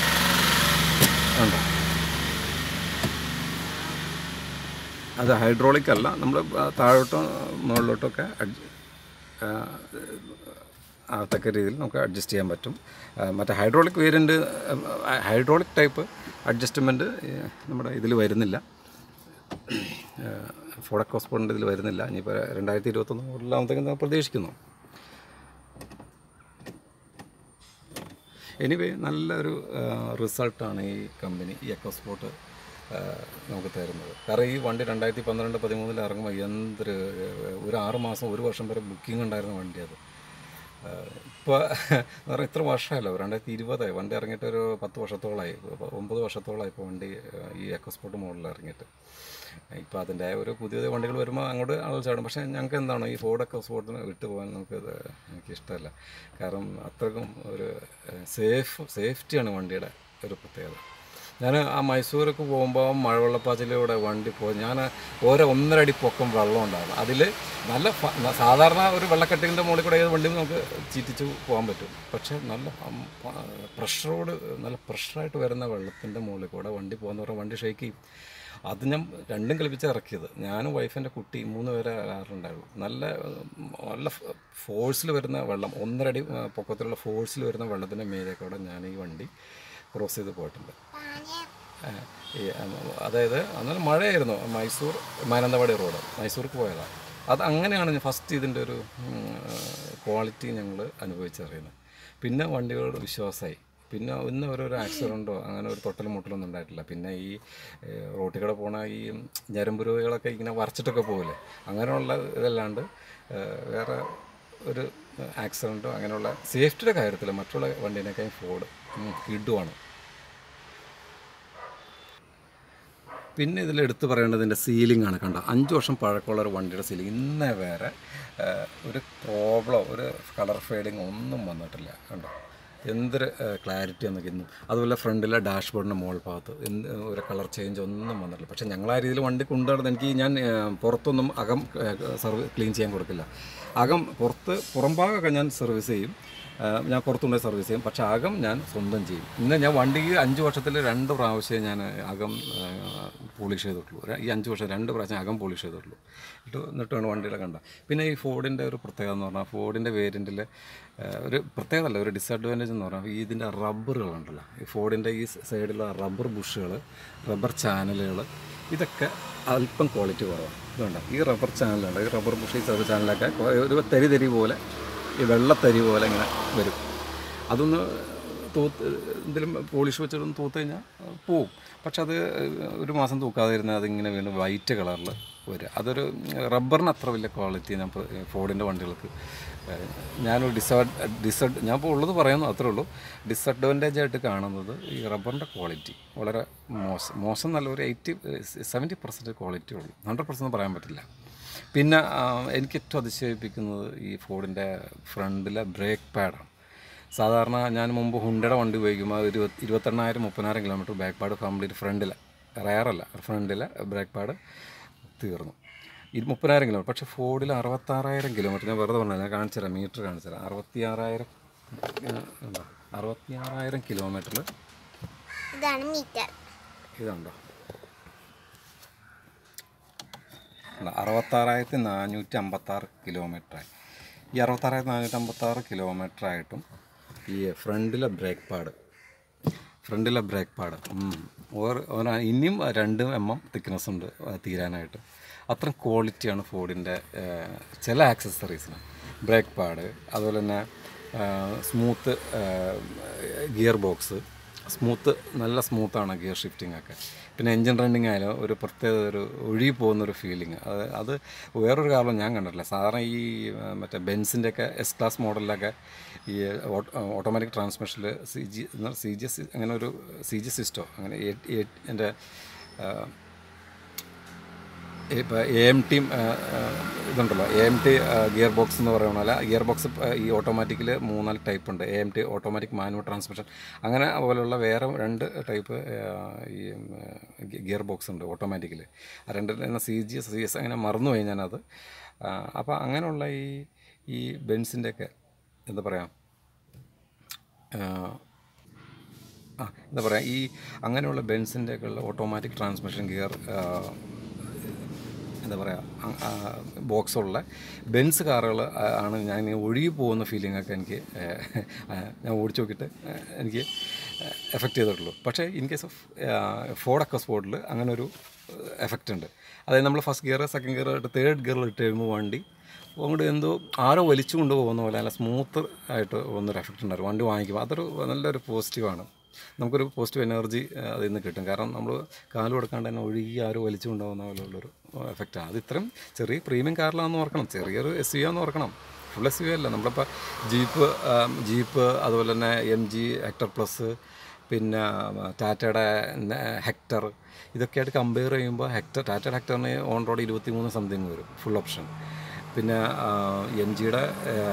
ഉണ്ടോ അത് ഹൈഡ്രോളിക് അല്ല നമ്മൾ താഴോട്ടോ മുകളിലോട്ടൊക്കെ അഡ്ജ ആകത്തക്ക രീതിയിൽ നമുക്ക് അഡ്ജസ്റ്റ് ചെയ്യാൻ പറ്റും ആ, മറ്റേ hydraulic variant hydraulic type adjustment നമ്മുടെ ഇതിൽ വരുന്നില്ല ഫോഡ് എക്കോസ്പോർട്ടിൻ്റെ ഇതിൽ വരുന്നില്ല ഇനിയിപ്പോൾ രണ്ടായിരത്തി ഇരുപത്തൊന്ന് മുതലാകുമ്പോഴത്തേക്കും നമ്മൾ പ്രതീക്ഷിക്കുന്നു എനിവേ നല്ലൊരു റിസൾട്ടാണ് ഈ കമ്പനി ഈ എക്കോസ്പോർട്ട് നമുക്ക് തരുന്നത് കാരണം ഈ വണ്ടി രണ്ടായിരത്തി പന്ത്രണ്ട് പതിമൂന്നിൽ ഇറങ്ങുമ്പോൾ എന്തൊരു ഏഹ്, ഒരു ആറ് മാസം ഒരു വർഷം വരെ ബുക്കിംഗ് ഉണ്ടായിരുന്ന വണ്ടി അത് ഇപ്പോൾ എന്ന് പറഞ്ഞാൽ ഇത്ര വർഷമല്ലോ രണ്ടായിരത്തി ഇരുപതായി വണ്ടി ഇറങ്ങിയിട്ട് ഒരു പത്ത് വർഷത്തോളമായി ഇപ്പൊ ഒമ്പത് വർഷത്തോളമായി ഇപ്പോൾ വണ്ടി ഏഹ്, ഈ എക്കോസ്പോർട്ട് മോഡലിൽ ഇറങ്ങിയിട്ട് ഇപ്പോൾ അതിൻ്റെ ഒരു പുതിയ പുതിയ വണ്ടികൾ വരുമ്പോൾ അങ്ങോട്ട് ആളുകൾ ചാടും പക്ഷേ ഞങ്ങൾക്ക് എന്താണ് ഈ ഫോർഡ് എക്കോസ്പോർട്ടിന് വിട്ടു പോകാൻ നമുക്കത് എനിക്കിഷ്ടമല്ല കാരണം അത്രക്കും ഒരു സേഫ് സേഫ്റ്റിയാണ് വണ്ടിയുടെ ഒരു പ്രത്യേകത ഞാൻ ആ മൈസൂർക്ക് പോകുമ്പോൾ മഴവെള്ളപ്പാച്ചിലൂടെ വണ്ടി പോയി ഞാൻ ഓരോ ഒന്നര അടി പൊക്കം വെള്ളം ഉണ്ടാകും അതിൽ നല്ല ഫ- ന- സാധാരണ ഒരു വെള്ളക്കെട്ടിൻ്റെ മുകളിൽ കൂടെ ഏത് വണ്ടിയും നമുക്ക് ചീറ്റിച്ച് പോകാൻ പറ്റും പക്ഷേ നല്ല പ്രഷറോട് നല്ല പ്രഷറായിട്ട് വരുന്ന വെള്ളത്തിൻ്റെ മുകളിൽ കൂടെ വണ്ടി പോകുന്ന പറഞ്ഞാൽ വണ്ടി ഷേക്ക് ചെയ്യും അത് ഞാൻ രണ്ടും കൽപ്പിച്ച് ഇറക്കിയത് ഞാനും വൈഫിൻ്റെ കുട്ടി മൂന്ന് പേരെ കാറുണ്ടായുള്ളൂ നല്ല ഉം, നല്ല ഫോഴ്സിൽ വരുന്ന വെള്ളം ഒന്നരടി ആ, പൊക്കത്തിലുള്ള ഫോഴ്സിൽ വരുന്ന വെള്ളത്തിൻ്റെ മേലേക്കൂടെ ഞാൻ ഈ വണ്ടി ക്രോസ് ചെയ്ത് പോയിട്ടുണ്ട് ആ, ഈ, ആ, അതായത് അന്നേരം മഴയായിരുന്നു മൈസൂർ മാനന്തവാടി റോഡ് മൈസൂർക്ക് പോയതാണ് അത് അങ്ങനെയാണ് ഫസ്റ്റ് ഇതിൻ്റെ ഒരു ക്വാളിറ്റി ഞങ്ങൾ അനുഭവിച്ചറിയുന്നത് പിന്നെ വണ്ടികളുടെ വിശ്വാസമായി പിന്നെ ഇന്ന് ഓരോരോ ആക്സിഡൻറ്റോ അങ്ങനെ ഒരു തൊട്ടലും മുട്ടലൊന്നും ഉണ്ടായിട്ടില്ല പിന്നെ ഈ ഏഹ്, റോട്ടിൽ കൂടെ പോണ ഈ ഞരമ്പ് രോഗികളൊക്കെ ഇങ്ങനെ വരച്ചിട്ടൊക്കെ പോകില്ലേ അങ്ങനെയുള്ള ഇതല്ലാണ്ട് ഏഹ്, വേറെ ഒരു ആക്സിഡൻറ്റോ അങ്ങനെയുള്ള സേഫ്റ്റിയുടെ കാര്യത്തിൽ മറ്റുള്ള വണ്ടീനേക്കാൾ ഫോർഡ് കിഡുമാണ് പിന്നെ ഇതിൽ എടുത്തു പറയേണ്ടതിൻ്റെ സീലിംഗ് ആണ് കണ്ട അഞ്ച് വർഷം പഴക്കമുള്ള ഒരു വണ്ടിയുടെ സീലിംഗ് ഇന്നേ വേറെ ആ, ഒരു പ്രോബ്ലം ഒരു കളർ ഫെയ്ഡിങ് ഒന്നും വന്നിട്ടില്ല കണ്ടോ എന്തൊരു ക്ലാരിറ്റി എന്നൊക്കെ ഇന്നും അതുപോലെ ഫ്രണ്ടിലെ ഡാഷ്ബോർഡിൻ്റെ മുകൾ ഭാഗത്ത് എന്ത് ഒരു കളർ ചേഞ്ച് ഒന്നും വന്നിട്ടില്ല പക്ഷേ ഞങ്ങൾ ആ രീതിയിൽ വണ്ടി കൊണ്ടുവരുന്നത് എനിക്ക് ഞാൻ ആ, പുറത്തൊന്നും അകം സർവീസ് ക്ലീൻ ചെയ്യാൻ കൊടുക്കില്ല അകം പുറത്ത് പുറംഭാഗമൊക്കെ ഞാൻ സർവീസ് ചെയ്യും ആ, ഞാൻ പുറത്തുകൊണ്ടുപോയി സർവീസ് ചെയ്യും പക്ഷേ അകം ഞാൻ സ്വന്തം ചെയ്യും ഇന്ന് ഞാൻ വണ്ടിക്ക് അഞ്ച് വർഷത്തിൽ രണ്ട് പ്രാവശ്യം ഞാൻ അകം പോളിഷ് ചെയ്തിട്ടുള്ളൂ ര- ഈ അഞ്ച് വർഷം രണ്ട് പ്രാവശ്യം അകം പോളിഷ് ചെയ്തിട്ടുള്ളൂ എന്നിട്ട് എന്നിട്ടാണ് വണ്ടിയുടെ കണ്ട പിന്നെ ഈ ഫോർഡിൻ്റെ ഒരു പ്രത്യേകത എന്ന് പറഞ്ഞാൽ ഫോർഡിൻ്റെ വേരിയൻറ്റിൽ ഒരു പ്രത്യേകത അല്ല ഒരു ഡിസഡ്വാൻറ്റേജ് എന്ന് പറഞ്ഞാൽ ഈ ഇതിൻ്റെ റബ്ബറുകളുണ്ടല്ലോ ഈ ഫോർഡിൻ്റെ ഈ സൈഡിലുള്ള റബ്ബർ ബുഷുകൾ റബ്ബർ ചാനലുകൾ ഇതൊക്കെ അല്പം ക്വാളിറ്റി കുറവാണ് ഇതുണ്ട് ഈ റബ്ബർ ചാനലുണ്ട് ഈ റബ്ബർ ബുഷ് ഈ റബ്ബർ ചാനലൊക്കെ ഒരു തരി തരി പോലെ ഈ വെള്ളത്തരി പോലെ ഇങ്ങനെ വരും അതൊന്ന് തൂത്ത് എന്തെങ്കിലും പോളിഷ് വെച്ചിട്ടൊന്ന് തൂത്ത് കഴിഞ്ഞാൽ പോവും പക്ഷെ അത് ഒരു മാസം തൂക്കാതെ ഇരുന്നാൽ അതിങ്ങനെ വീണ്ടും വൈറ്റ് കളറിൽ വരും അതൊരു റബ്ബറിന് അത്ര വലിയ ക്വാളിറ്റി ഞാൻ ഇപ്പോൾ ഫോർഡിൻ്റെ വണ്ടികൾക്ക് ഏഹ്, ഞാനൊരു ഡിസഡ് ഡിസഡ് ഞാൻ ഇപ്പോൾ ഉള്ളത് പറയുന്നു അത്രേ ഉള്ളൂ ഡിസഡ്വാൻറ്റേജ് ആയിട്ട് കാണുന്നത് ഈ റബ്ബറിൻ്റെ ക്വാളിറ്റി വളരെ മോശം മോശം നല്ല ഒരു എയ്റ്റി സെവൻറ്റി പെർസെൻറ്റ് ക്വാളിറ്റി ഉള്ളൂ ഹൺഡ്രഡ് പെർസെൻറ്റ് പറയാൻ പറ്റില്ല പിന്നെ ആ, എനിക്ക് ഏറ്റവും അതിശയിപ്പിക്കുന്നത് ഈ ഫോർഡിൻ്റെ ഫ്രണ്ടിലെ ബ്രേക്ക് പാഡാണ് സാധാരണ ഞാൻ മുമ്പ് ഹുണ്ടയുടെ വണ്ടി ഉപയോഗിക്കുമ്പോൾ ഒരു ഇരുപത്തി ഇരുപത്തെണ്ണായിരം മുപ്പതിനായിരം കിലോമീറ്റർ ബാക്ക് പാഡ് കംപ്ലീറ്റ് ഫ്രണ്ടിലെ റയറല്ല ഫ്രണ്ടിലെ ബ്രേക്ക് പാഡ് തീർന്നു ഇത് മുപ്പതിനായിരം കിലോമീറ്റർ പക്ഷേ ഫോർഡിൽ അറുപത്താറായിരം കിലോമീറ്റർ ഞാൻ വെറുതെ പറഞ്ഞത് ഞാൻ കാണിച്ചു തരാം മീറ്റർ കാണിച്ചു തരാം അറുപത്തിയാറായിരം ഉണ്ടോ അറുപത്തിയാറായിരം കിലോമീറ്ററിൽ ഇതാണ് മീറ്റർ ഇതുണ്ടോ ഉണ്ട്. അറുപത്താറായിരത്തി നാനൂറ്റി അമ്പത്താറ് കിലോമീറ്ററായി ഈ അറുപത്താറായിരത്തി നാനൂറ്റി അമ്പത്താറ് കിലോമീറ്ററായിട്ടും ഈ ഫ്രണ്ടിലെ ബ്രേക്ക് പാഡ് ഫ്രണ്ടിലെ ബ്രേക്ക് പാഡ് ഉം. ഓർ- ഒരു ഇനിയും രണ്ട് എം എം തിക്നെസ് ഉണ്ട് ആ, തീരാനായിട്ട് അത്രയും ക്വാളിറ്റിയാണ് ഫോർഡിൻ്റെ ചില ആക്സസറീസിന് ബ്രേക്ക് പാഡ് അതുപോലെ തന്നെ സ്മൂത്ത് ഗിയർ ബോക്സ് സ്മൂത്ത് നല്ല സ്മൂത്താണ് ഗിയർ ഷിഫ്റ്റിംഗ് ഒക്കെ പിന്നെ എൻജിൻ റണ്ണിങ് ആയാലും ഒരു പ്രത്യേക ഒരു ഒഴുകി പോകുന്നൊരു ഫീലിംഗ് അത് അത് വേറൊരു കാരണം ഞാൻ കണ്ടിട്ടില്ല സാധാരണ ഈ ആ, മറ്റേ ബെൻസിൻ്റെ ഒക്കെ എസ് ക്ലാസ് മോഡലിലൊക്കെ ഈ ഓട്ടോമാറ്റിക് ട്രാൻസ്മിഷനിൽ C G C G S അങ്ങനെ ഒരു സി ജി സിസ്റ്റോ അങ്ങനെ എൻ്റെ ഇപ്പോൾ എ എം ടി ഇതുണ്ടല്ലോ A M T gear box എന്ന് പറയുന്ന പോലെ ഗിയർ ബോക്സ് ഈ ഓട്ടോമാറ്റിക്കിൽ മൂന്നാല് ടൈപ്പ് ഉണ്ട് A M T automatic manual transmission അങ്ങനെ പോലെയുള്ള വേറെ രണ്ട് ടൈപ്പ് ഈ ഗിയർ ബോക്സ് ഉണ്ട് ഓട്ടോമാറ്റിക്കിൽ ആ രണ്ട് സി ജി സി എസ് അങ്ങനെ മറന്നുപോയി ഞാനത് അപ്പോൾ അങ്ങനെയുള്ള ഈ ഈ ബെൻസിൻ്റെയൊക്കെ എന്താ പറയുക ആ എന്താ പറയുക ഈ അങ്ങനെയുള്ള ബെൻസിൻ്റെ ഒക്കെ ഉള്ള ഓട്ടോമാറ്റിക് ട്രാൻസ്മിഷൻ ഗിയർ എന്താ പറയുക ബോക്സുള്ള ബെൻസ് കാറുകൾ ആണ് ഞാൻ ഇങ്ങനെ ഒഴുകി പോകുന്ന ഫീലിംഗ് ഒക്കെ എനിക്ക് ഏഹ്, ഞാൻ ഓടിച്ചു നോക്കിയിട്ട് ഏഹ്, എനിക്ക് എഫക്റ്റ് ചെയ്തിട്ടുള്ളൂ പക്ഷേ ഇൻ കേസ് ഓഫ് ഫോർഡ് ഒക്കെ സ്പോട്ടിൽ അങ്ങനെ ഒരു എഫക്റ്റ് ഉണ്ട് അതായത് നമ്മൾ ഫസ്റ്റ് ഗിയർ സെക്കൻഡ് ഗിയർ ഇട്ട് തേർഡ് ഗിയറിൽ ഇട്ട് കഴിയുമ്പോൾ വണ്ടി അങ്ങോട്ട് എന്തോ ആരോ വലിച്ചു കൊണ്ട് പോകുന്ന പോലെ നല്ല സ്മൂത്ത് ആയിട്ട് പോകുന്നൊരു എഫക്റ്റ് ഉണ്ടായിരുന്നു വണ്ടി വാങ്ങിക്കുമ്പോൾ അതൊരു നല്ലൊരു പോസിറ്റീവാണ് നമുക്കൊരു പോസിറ്റീവ് എനർജി അതിൽ നിന്ന് കിട്ടും കാരണം നമ്മൾ കാല് കൊടുക്കാണ്ട് തന്നെ ഒഴുകി ആരോ വലിച്ചു കൊണ്ടുപോകുന്ന പോലുള്ളൊരു എഫക്റ്റാണ് അത് ഇത്രയും ചെറിയ പ്രീമിയം കാറിലാണെന്ന് ഓർക്കണം ചെറിയൊരു എസ് യു ആണെന്ന് ഓർക്കണം ഫുൾ എസ് യു അല്ല നമ്മളിപ്പോൾ ജീപ്പ് ജീപ്പ് അതുപോലെ തന്നെ എം ജി ഹെക്ടർ പ്ലസ് പിന്നെ ടാറ്റയുടെ ഹെക്ടർ ഇതൊക്കെയായിട്ട് കമ്പയർ ചെയ്യുമ്പോൾ ഹെക്ടർ ടാറ്റയുടെ ഹെക്ടറിന് ഓൺ റോഡ് ഇരുപത്തി മൂന്ന് സംതിങ് വരും ഫുൾ ഓപ്ഷൻ പിന്നെ എം ജിയുടെ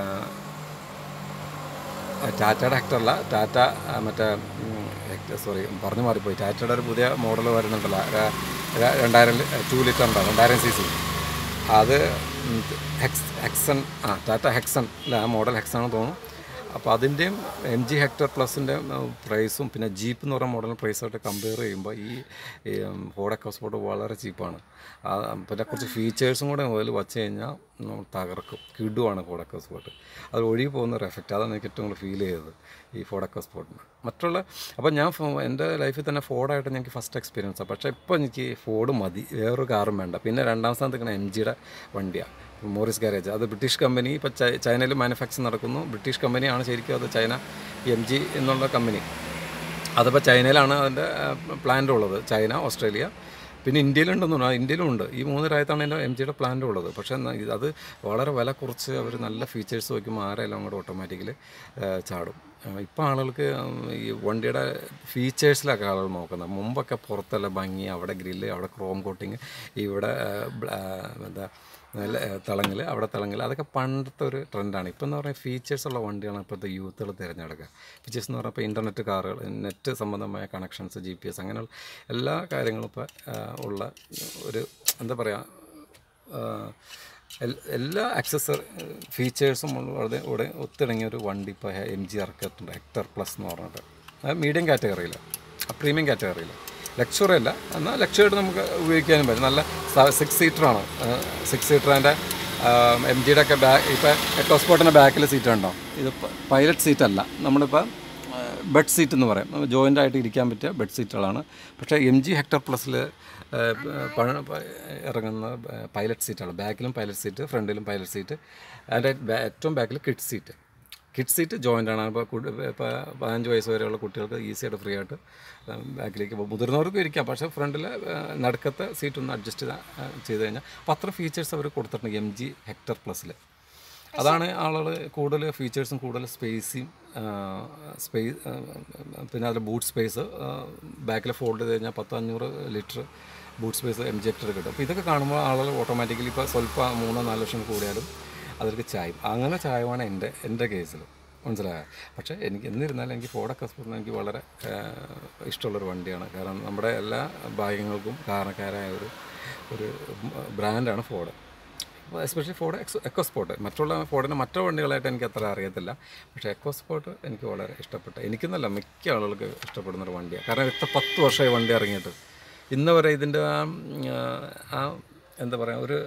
ടാറ്റയുടെ ഹെക്ടറല്ല ടാറ്റ ആ, മറ്റേ സോറി പറഞ്ഞു മാറിപ്പോയി ടാറ്റയുടെ ഒരു പുതിയ മോഡൽ വരുന്നുണ്ടല്ലോ ര- ര- രണ്ടായിരം ടു ലിറ്റർ ഉണ്ടാവും രണ്ടായിരം സി സി അത് ഉം, ഹെക്സ് ഹെക്സൺ ആ ടാറ്റ ഹെക്സൺ അല്ല ആ മോഡൽ ഹെക്സൺ ആണെന്ന് തോന്നുന്നു അപ്പോൾ അതിൻ്റെയും എം ജി ഹെക്ടർ പ്ലസിൻ്റെ പ്രൈസും പിന്നെ ജീപ്പ് എന്ന് പറയുന്ന മോഡൽ പ്രൈസായിട്ട് കമ്പയർ ചെയ്യുമ്പോൾ ഈ ഫോർഡ് എക്കോസ്പോർട്ട് വളരെ ചീപ്പാണ് പിന്നെ കുറച്ച് ഫീച്ചേഴ്സും കൂടെ മുതൽ വച്ച് കഴിഞ്ഞാൽ നമ്മൾ തകർക്കും കിടുവാണ് ഫോർഡ് എക്കോസ്പോർട്ട് അത് ഒഴുകി പോകുന്ന ഒരു എഫക്റ്റ് അതാണ് എനിക്ക് ഏറ്റവും കൂടുതൽ ഫീൽ ചെയ്തത് ഈ ഫോർഡ് എക്കോസ്പോർട്ടിന് മറ്റുള്ള അപ്പോൾ ഞാൻ ഫോ- എൻ്റെ ലൈഫിൽ തന്നെ ഫോർഡായിട്ട് എനിക്ക് ഫസ്റ്റ് എക്സ്പീരിയൻസാണ് പക്ഷേ ഇപ്പോൾ എനിക്ക് ഫോർഡ് മതി വേറൊരു കാറും വേണ്ട പിന്നെ രണ്ടാം സ്ഥാനത്ത് നിൽക്കുന്ന എം ജിയുടെ വണ്ടിയാണ് മോറിസ് ഗാരേജ് അത് ബ്രിട്ടീഷ് കമ്പനി ഇപ്പോൾ ചൈനയിൽ മാനുഫാക്ചർ നടക്കുന്നു ബ്രിട്ടീഷ് കമ്പനിയാണ് ശരിക്കും അത് ചൈന എം ജി എന്നുള്ള കമ്പനി അതിപ്പോൾ ചൈനയിലാണ് അതിൻ്റെ പ്ലാന്റ് ഉള്ളത് ചൈന ഓസ്ട്രേലിയ പിന്നെ ഇന്ത്യയിലുണ്ടെന്ന് പറഞ്ഞാൽ ഇന്ത്യയിലും ഉണ്ട് ഈ മൂന്ന് രാജ്യത്താണ് എൻ്റെ എം ജിയുടെ പ്ലാന്റ് ഉള്ളത് പക്ഷേ ന- ഇത് അത് വളരെ വില കുറച്ച് അവർ നല്ല ഫീച്ചേഴ്സ് വയ്ക്കുമ്പോൾ ആരെല്ലാം അങ്ങോട്ട് ഓട്ടോമാറ്റിക്കലി ചാടും ഇപ്പോൾ ആളുകൾക്ക് ഉം, ഈ വണ്ടിയുടെ ഫീച്ചേഴ്സിലൊക്കെ ആളുകൾ നോക്കുന്നത് മുമ്പൊക്കെ പുറത്തല്ല ഭംഗി അവിടെ ഗ്രില്ല് അവിടെ ക്രോം കോട്ടിങ് ഇവിടെ ആ, ബ്ല- ആ, എന്താ നല്ല തിളങ്ങൽ അവിടെ തിളങ്ങൽ അതൊക്കെ പണ്ടത്തെ ഒരു ട്രെൻഡാണ് ഇപ്പം എന്ന് പറഞ്ഞാൽ ഫീച്ചേഴ്സ് ഉള്ള വണ്ടിയാണ് ഇപ്പോഴത്തെ യൂത്തുകൾ തിരഞ്ഞെടുക്കുക ഫീച്ചേഴ്സ് എന്ന് പറഞ്ഞാൽ ഇപ്പോൾ ഇൻ്റർനെറ്റ് കാറുകൾ നെറ്റ് സംബന്ധമായ കണക്ഷൻസ് ജി പി എസ് അങ്ങനെയുള്ള എല്ലാ കാര്യങ്ങളും ഇപ്പോൾ ഉള്ള ഒരു എന്താ പറയുക എൽ- എല്ലാ അക്സസറി ഫീച്ചേഴ്സും വളരെ ഇവിടെ ഒത്തിണങ്ങിയ ഒരു വണ്ടി ഇപ്പോൾ എം ജി ഇറക്കിയിട്ടുണ്ട് ഹെക്ടർ പ്ലസ് എന്ന് പറഞ്ഞിട്ട് അത് മീഡിയം കാറ്റഗറിയിൽ പ്രീമിയം കാറ്റഗറിയിൽ ലക്ഷറി അല്ല എന്നാൽ ലക്ഷറി നമുക്ക് ഉപയോഗിക്കാനും പറ്റും നല്ല സിക്സ് സീറ്ററാണ് സിക്സ് സീറ്റർ അതിൻ്റെ എം ജിയുടെ ഒക്കെ ബാക്ക് ഇപ്പോൾ എക്കോസ്പോർട്ടിൻ്റെ ബാക്കിൽ സീറ്റ് ഉണ്ടോ ഇത് പൈലറ്റ് സീറ്റ് അല്ല നമ്മളിപ്പോൾ ബെഡ് സീറ്റ് എന്ന് പറയും ജോയിൻ്റ് ആയിട്ട് ഇരിക്കാൻ പറ്റിയ ബെഡ് സീറ്റുകളാണ് പക്ഷേ എം ജി ഹെക്ടർ പ്ലസ്സിൽ ഇറങ്ങുന്ന പൈലറ്റ് സീറ്റാണ് ബാക്കിലും പൈലറ്റ് സീറ്റ് ഫ്രണ്ടിലും പൈലറ്റ് സീറ്റ് അതിൻ്റെ ബാ- ഏറ്റവും ബാക്കിൽ kid seat kid seat joint ആണ് ഇപ്പോൾ ഇപ്പോൾ പതിനഞ്ച് വയസ്സ് വരെയുള്ള കുട്ടികൾക്ക് ഈസി ആയിട്ട് ഫ്രീ ആയിട്ട് ബാക്കിലേക്ക് പോകും മുതിർന്നവർക്കും ഇരിക്കാം പക്ഷേ ഫ്രണ്ടിൽ നടുക്കത്തെ സീറ്റ് ഒന്ന് അഡ്ജസ്റ്റ് ചെയ്ത് കഴിഞ്ഞാൽ അപ്പോൾ അത്ര ഫീച്ചേഴ്സ് അവർ കൊടുത്തിട്ടുണ്ട് എം ജി ഹെക്ടർ പ്ലസ്സിൽ അതാണ് ആളുകൾ കൂടുതൽ ഫീച്ചേഴ്സും കൂടുതൽ സ്പേസും സ്പേസ് പിന്നെ അതിൽ ബൂട്ട് സ്പേസ് ബാക്കിൽ ഫോൾഡ് ചെയ്ത് കഴിഞ്ഞാൽ പത്ത് അഞ്ഞൂറ് litre boot space M G Hector കിട്ടും അപ്പോൾ ഇതൊക്കെ കാണുമ്പോൾ ആളുകൾ ഓട്ടോമാറ്റിക്കലി ഇപ്പോൾ സ്വല്പം മൂന്നോ നാല് ലക്ഷം കൂടിയാലും അതിലേക്ക് ചായും അങ്ങനെ ചായമാണ് എൻ്റെ എൻ്റെ കേസിൽ മനസ്സിലായോ പക്ഷേ എനിക്ക് എന്നിരുന്നാലും എനിക്ക് ഫോർഡ് എക്സ്പോർട്ടിന് എനിക്ക് വളരെ ആ, ഇഷ്ടമുള്ളൊരു വണ്ടിയാണ് കാരണം നമ്മുടെ എല്ലാ ഭാഗ്യങ്ങൾക്കും കാരണക്കാരായ ഒരു ഒരു ബ്രാൻഡാണ് Ford especially Ford X EcoSport മറ്റുള്ള ഫോർഡിൻ്റെ മറ്റു വണ്ടികളായിട്ട് എനിക്ക് അത്ര അറിയത്തില്ല പക്ഷേ എക്കോസ്പോർട്ട് എനിക്ക് വളരെ ഇഷ്ടപ്പെട്ട എനിക്കെന്നല്ല മിക്ക ആളുകൾക്ക് ഇഷ്ടപ്പെടുന്ന ഒരു വണ്ടിയാണ് കാരണം ഇത്ര പത്ത് വർഷമായി വണ്ടി ഇറങ്ങിയിട്ട് ഇന്ന് വരെ ഇതിൻ്റെ ആ ആ എന്താ പറയുക ഒരു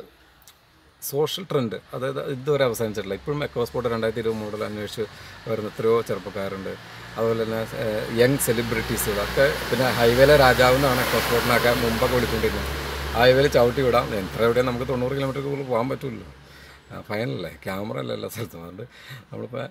സോഷ്യൽ ട്രെൻഡ് അതായത് ഇതുവരെ അവസാനിച്ചിട്ടില്ല ഇപ്പോഴും എക്കോസ്പോർട്ട് രണ്ടായിരത്തി ഇരുപത് മോഡൽ അന്വേഷിച്ച് വരുന്ന എത്രയോ ചെറുപ്പക്കാരുണ്ട് അതുപോലെ തന്നെ യങ് സെലിബ്രിറ്റീസുകളൊക്കെ പിന്നെ ഹൈവേയിലെ രാജാവ് എന്നാണ് എക്കോസ്പോർട്ടിനൊക്കെ മുമ്പൊക്കെ വിളിച്ചുകൊണ്ടിരുന്നത് ഹൈവേയിൽ ചവിട്ടി വിടാം എത്ര എവിടെയും നമുക്ക് തൊണ്ണൂറ് കിലോമീറ്റർ കൂടുതൽ പോകാൻ പറ്റുമല്ലോ ഫൈനലല്ലേ ക്യാമറ അല്ല എല്ലാ സ്ഥലത്തും അതുകൊണ്ട് നമ്മളിപ്പോൾ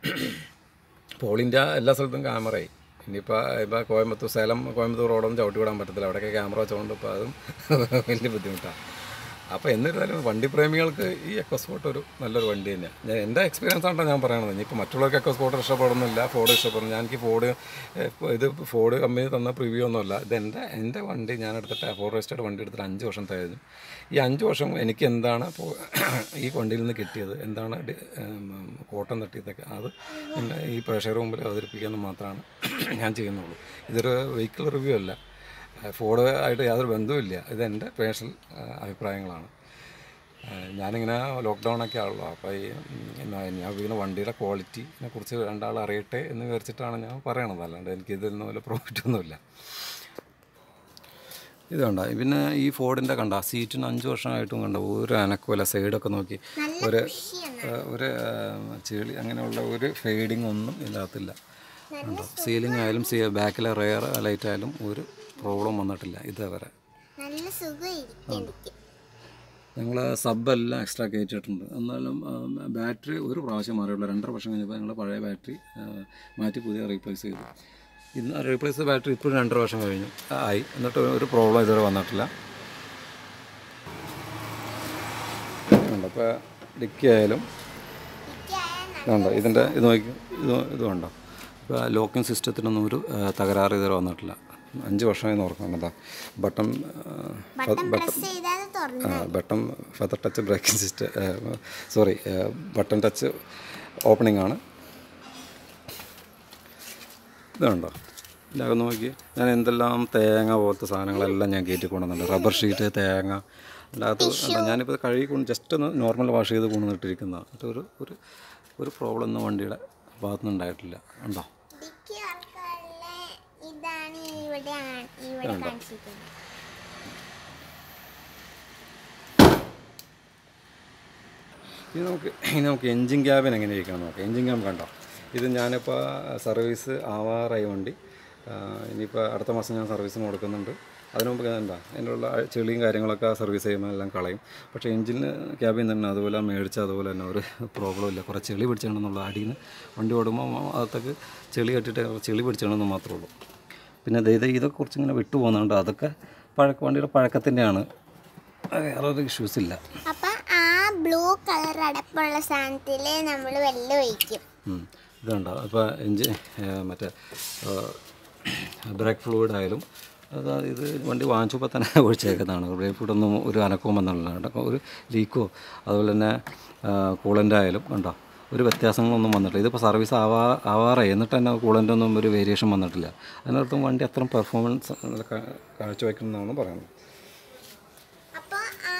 ഇപ്പോൾ ഓൾ ഇന്ത്യ എല്ലാ സ്ഥലത്തും ക്യാമറയായി ഇനിയിപ്പോൾ ഇപ്പോൾ കോയമ്പത്തൂർ സേലം കോയമ്പത്തൂർ റോഡൊന്നും ചവിട്ടി വിടാൻ പറ്റത്തില്ല അവിടെയൊക്കെ ക്യാമറ വെച്ചുകൊണ്ട് ഇപ്പോൾ അതും വലിയ ബുദ്ധിമുട്ടാണ് അപ്പോൾ എന്നിരുന്നാലും വണ്ടി പ്രേമികൾക്ക് ഈ എക്കോസ്പോർട്ട് ഒരു നല്ലൊരു വണ്ടി തന്നെയാണ് ഞാൻ എൻ്റെ എക്സ്പീരിയൻസ് ആണോ ഞാൻ പറയണത് ഇനിയിപ്പോൾ മറ്റുള്ളവർക്ക് എക്കോസ്പോർട്ട് ഇഷ്ടപ്പെടുന്നില്ല ഫോർഡ് ഇഷ്ടപ്പെടുന്നു ഞാൻ എനിക്ക് ഫോർഡ് ഏഹ്, ഇത് ഫോർഡ് കമ്പനി തന്ന പ്രിവ്യൂ ഒന്നുമല്ല ഇത് എൻ്റെ എൻ്റെ വണ്ടി ഞാൻ എടുത്തിട്ട് ഫോർഡ് രജിസ്റ്റേഡ് വണ്ടി എടുത്തിട്ട് അഞ്ച് വർഷം കഴിഞ്ഞു ഈ അഞ്ച് വർഷം എനിക്ക് എന്താണ് ഇപ്പോൾ ഈ വണ്ടിയിൽ നിന്ന് കിട്ടിയത് എന്താണ് ഡി- ഉം, കോട്ടം തട്ടിയതൊക്കെ അത് എൻ്റെ ഈ പ്രഷർ മുമ്പിൽ അവതരിപ്പിക്കാമെന്ന് മാത്രമാണ് ഞാൻ ചെയ്യുന്നുള്ളൂ ഇതൊരു വെഹിക്കിൾ റിവ്യൂ അല്ല ഫോർഡ് ആയിട്ട് യാതൊരു ബന്ധവുമില്ല ഇത് എൻ്റെ പേഴ്സണൽ അഭിപ്രായങ്ങളാണ് ആ, ഞാനിങ്ങനെ ലോക്ക്ഡൗൺ ഒക്കെ ആണല്ലോ അപ്പോൾ ഈ ഉം, ഞാൻ ഞാൻ ഉപയോഗിക്കുന്ന വണ്ടിയുടെ ക്വാളിറ്റിനെ കുറിച്ച് രണ്ടാൾ അറിയട്ടെ എന്ന് വിചാരിച്ചിട്ടാണ് ഞാൻ പറയണത് അല്ലാണ്ട് എനിക്ക് ഇതിൽ നിന്ന് വല്ല പ്രോഫിറ്റ് ഒന്നുമില്ല ഇത് കണ്ട പിന്നെ ഈ ഫോർഡിൻ്റെ കണ്ട സീറ്റിന് അഞ്ച് വർഷമായിട്ടും കണ്ട ഒരു അനക്കമില്ല സൈഡൊക്കെ നോക്കി ഒരു ആ, ഒരു ആ, ചെളി അങ്ങനെയുള്ള ഒരു ഫെയ്ഡിങ് ഒന്നും ഇതിനകത്തില്ല കണ്ടോ സീലിംഗ് ആയാലും സീ ബാക്കിലെ റെയർ ലൈറ്റ് ആയാലും ഒരു പ്രോബ്ലം വന്നിട്ടില്ല ഇതേവരെ നല്ല സുഖമായിരിക്കും എനിക്ക് ഞങ്ങൾ സബ്ബെല്ലാം എക്സ്ട്രാ കയറ്റിയിട്ടുണ്ട് എന്നാലും ബാറ്ററി ഒരു പ്രാവശ്യം മാറിയുള്ളൂ രണ്ടര വർഷം കഴിഞ്ഞപ്പോൾ ഞങ്ങൾ പഴയ ബാറ്ററി മാറ്റി പുതിയ റീപ്ലേസ് ചെയ്തു ഇന്ന് റീപ്ലേസ് ബാറ്ററി ഇപ്പോഴും രണ്ടര വർഷം കഴിഞ്ഞു ആ, ആയി എന്നിട്ട് ഒരു പ്രോബ്ലം ഇതുവരെ വന്നിട്ടില്ല ഉണ്ട് അപ്പോൾ ഡിക്കി ആയാലും ഇതുണ്ടോ ഇതിൻ്റെ ഇത് നോക്കി ഇത് ഇത് കണ്ടോ ഇപ്പോൾ ലോക്കിംഗ് സിസ്റ്റത്തിനൊന്നും ഒരു ആ, തകരാറ് ഇതുവരെ വന്നിട്ടില്ല അഞ്ച് വർഷമായി ഓർക്കണം എന്താ ബട്ടൺ ബട്ടൺ പ്രസ് ചെയ്താൽ തുറന്നു button feather touch braking system sorry button touch opening ആണ് ഇതുണ്ടോ ഇതിനകം നോക്കി ഞാൻ എന്തെല്ലാം തേങ്ങ പോലത്തെ സാധനങ്ങളെല്ലാം ഞാൻ കയറ്റി കൊണ്ടുവന്നുണ്ട് റബ്ബർ ഷീറ്റ് തേങ്ങ അതിനകത്ത് അല്ല ഞാനിപ്പോൾ കഴുകി കൊണ്ട് ജസ്റ്റ് ഒന്ന് നോർമൽ വാഷ് ചെയ്ത് കൊണ്ടുവന്നിട്ടിരിക്കുന്നതാണ് എന്നിട്ട് ഒരു ഒരു ഒരു പ്രോബ്ലം ഒന്നും വണ്ടിയുടെ ഭാഗത്തുനിന്ന് ഉണ്ടായിട്ടില്ല ഉണ്ടോ ഡിക്കി വർക്കാനുള്ള ഇതാണ് ഇവിടെ ആ- ഇവിടെ കാണിച്ചിരിക്കുന്നത് ഇത് നമുക്ക് ഇനി നമുക്ക് എൻജിൻ ക്യാബിൻ എങ്ങനെ ഇരിക്കണം നോക്കാം എൻജിൻ ക്യാബ് കണ്ടോ ഇത് ഞാനിപ്പോൾ സർവീസ് ആവാറായി വണ്ടി ആ, ഇനിയിപ്പോൾ അടുത്ത മാസം ഞാൻ സർവീസിന് കൊടുക്കുന്നുണ്ട് അതിന് മുമ്പ് എന്താ അതിനുള്ള ചെളിയും കാര്യങ്ങളൊക്കെ സർവീസ് ചെയ്യുമ്പോൾ എല്ലാം കളയും പക്ഷേ എൻജിന് ക്യാബിൻ തന്നെ അതുപോലെ മേടിച്ച അതുപോലെ തന്നെ ഒരു പ്രോബ്ലം ഇല്ല കുറേ ചെളി പിടിച്ചിട്ടുണ്ടെന്നുള്ള അടിയിൽ നിന്ന് വണ്ടി ഓടുമ്പോൾ അകത്തേക്ക് ചെളി കെട്ടിയിട്ട് ചെളി പിടിച്ചിട്ടുണ്ടെന്ന് മാത്രമേ ഉള്ളൂ പിന്നെ ദേ ഇത് ഇതൊക്കെ കുറച്ചിങ്ങനെ വിട്ടു പോകുന്നുണ്ട് അതൊക്കെ പഴക്ക വണ്ടിയുടെ പഴക്കത്തിൻ്റെയാണ് വേറെ ഒരു ഇഷ്യൂസ് ഇല്ല അപ്പൊ ആ ബ്ലൂ കളർ അടപ്പുള്ള സാധനത്തിൽ നമ്മൾ വെള്ളം ഒഴിക്കും ഉം. ഇതുണ്ടോ അപ്പോൾ എഞ്ചിൻ മറ്റേ ബ്രേക്ക് ഫ്ലൂയിഡ് ആയാലും അത് ഇത് വണ്ടി വാങ്ങിച്ചപ്പോൾ തന്നെ ഒഴിച്ചേക്കുന്നതാണ് ബ്രേക്ക് ഫ്ലൂയിഡ് ഒന്നും ഒരു അനക്കവും വന്നില്ല കേട്ടോ ഒരു ലീക്കോ അതുപോലെ തന്നെ കൂളൻ്റ് ആയാലും കണ്ടോ ഒരു വ്യത്യാസങ്ങളൊന്നും വന്നിട്ടില്ല ഇതിപ്പോൾ സർവീസ് ആവാ ആവാറായി എന്നിട്ട് തന്നെ കൂളൻ്റ് ഒന്നും ഒരു വേരിയേഷൻ വന്നിട്ടില്ല അതിനർത്ഥം വണ്ടി അത്രയും പെർഫോമൻസ് കാഴ്ചവെക്കുന്നതാണ് പറയുന്നത് അപ്പൊ ആ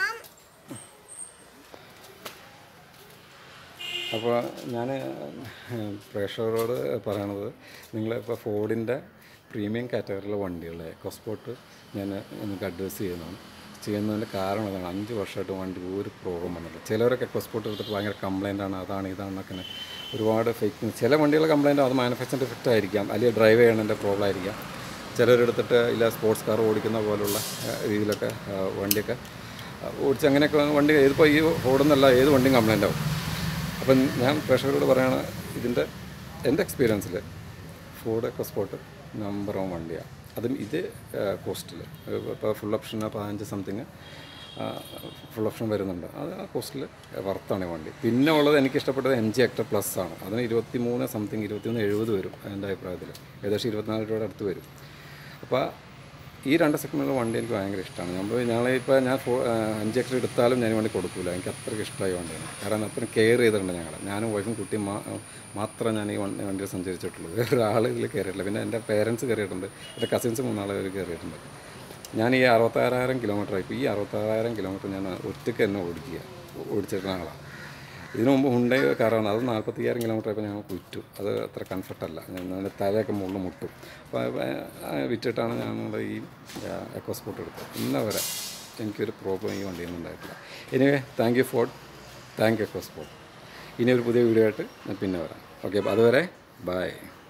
അപ്പോൾ ഞാൻ പ്രേക്ഷകരോട് പറയണത് നിങ്ങളിപ്പോൾ ഫോർഡിൻ്റെ പ്രീമിയം കാറ്റഗറിയിലെ വണ്ടികൾ എക്കോസ്പോർട്ട് ഞാൻ നിങ്ങൾക്ക് അഡ്വൈസ് ചെയ്യുന്നതാണ് ചെയ്യുന്നതിൻ്റെ കാരണം ഇതാണ് അഞ്ച് വർഷമായിട്ട് വണ്ടി ഒരു പ്രോബ്ലം വന്നില്ല ചിലവരൊക്കെ എക്കോസ്പോർട്ട് എടുത്തിട്ട് ഭയങ്കര കംപ്ലൈൻ്റ് ആണ് അതാണ് ഇതാണെന്നൊക്കെ ഒരുപാട് ഫേക്ക് ചില വണ്ടികളുടെ കംപ്ലൈൻറ്റ് അത് മാനുഫാക്ചറിങ് ഡിഫക്റ്റ് ആയിരിക്കാം അല്ലെങ്കിൽ ഡ്രൈവ് ചെയ്യണതിൻ്റെ പ്രോബ്ലം ആയിരിക്കാം ചിലരെടുത്തിട്ട് ഇല്ല സ്പോർട്സ് കാർ ഓടിക്കുന്ന പോലുള്ള ആ, രീതിയിലൊക്കെ ആ, വണ്ടിയൊക്കെ ആ, ഓടിച്ച് അങ്ങനെയൊക്കെ വണ്ടി ഇതിപ്പോൾ ഈ ഓടുന്നല്ല ഏത് വണ്ടിയും കംപ്ലൈൻ്റ് ആവും അപ്പം ഞാൻ പ്രേക്ഷകരോട് പറയുകയാണ് ഇതിൻ്റെ എൻ്റെ എക്സ്പീരിയൻസിൽ ഫോർഡ് എക്കോസ്പോർട്ട് നമ്പർ വൺ വണ്ടിയാണ് അതും ഇത് കോസ്റ്റിൽ ഇപ്പോൾ ഫുൾ ഓപ്ഷൻ പതിനഞ്ച് സംതിങ് ഫുൾ ഓപ്ഷൻ വരുന്നുണ്ട് അത് ആ കോസ്റ്റിൽ വർത്താണ് ഈ വണ്ടി പിന്നെ ഉള്ളത് എനിക്ക് ഇഷ്ടപ്പെട്ടത് എം ജി എക്ടർ പ്ലസ് ആണ് അതിന് ഇരുപത്തി മൂന്ന് സംതിങ് ഇരുപത്തി മൂന്ന് എഴുപത് വരും എൻ്റെ അഭിപ്രായത്തിൽ ഏകദേശം ഇരുപത്തിനാല് രൂപയുടെ അടുത്ത് വരും അപ്പോൾ ഈ രണ്ട് സെഗ്മെൻറ്റിലുള്ള വണ്ടി എനിക്ക് ഭയങ്കര ഇഷ്ടമാണ് നമ്മൾ ഞങ്ങളിപ്പോൾ ഞാൻ ഫോ അഞ്ച് ഏക്കർ എടുത്താലും ഞാൻ ഈ വണ്ടി കൊടുക്കില്ല എനിക്ക് അത്രയ്ക്ക് ഇഷ്ടമായി വണ്ടിയാണ് കാരണം അത്രയും കെയർ ചെയ്തിട്ടുണ്ട് ഞങ്ങൾ ഞാനും വൈഫും കുട്ടിയും മാ മാത്രം ഞാൻ ഈ വണ്ടി വണ്ടിയിൽ സഞ്ചരിച്ചിട്ടുള്ളൂ വേറെ ആൾ ഇതിൽ കയറിയിട്ടില്ല പിന്നെ എൻ്റെ പേരൻസ് കയറിയിട്ടുണ്ട് എൻ്റെ കസിൻസ് മൂന്നാൾ പേര് കയറിയിട്ടുണ്ട് ഞാൻ ഈ അറുപത്താറായിരം കിലോമീറ്റർ ഇപ്പോൾ ഈ അറുപത്താറായിരം കിലോമീറ്റർ ഞാൻ ഒറ്റയ്ക്ക് തന്നെ ഓടിക്കുക ഓടിച്ചിട്ടുള്ള ആളാണ് ഇതിനു മുമ്പ് ഹുണ്ടൈ കാറാണ് അത് നാൽപ്പത്തി അയ്യായിരം കിലോമീറ്റർ ആയപ്പോൾ ഞങ്ങൾ വിറ്റു അത് അത്ര കംഫർട്ടല്ല എൻ്റെ തലയൊക്കെ മുകളിൽ മുട്ടും അപ്പോൾ വിറ്റിട്ടാണ് ഞങ്ങൾ ഈ എക്കോസ്പോർട്ട് എടുത്തത് ഇന്ന വരെ എനിക്കൊരു പ്രോബ്ലം ഈ വണ്ടിയിൽ നിന്ന് ഉണ്ടായിട്ടില്ല anyway thank you for thank you EcoSport ഇനി ഒരു പുതിയ വീഡിയോ ആയിട്ട് ഞാൻ പിന്നെ വരാം ഓക്കെ അപ്പോൾ അതുവരെ ബൈ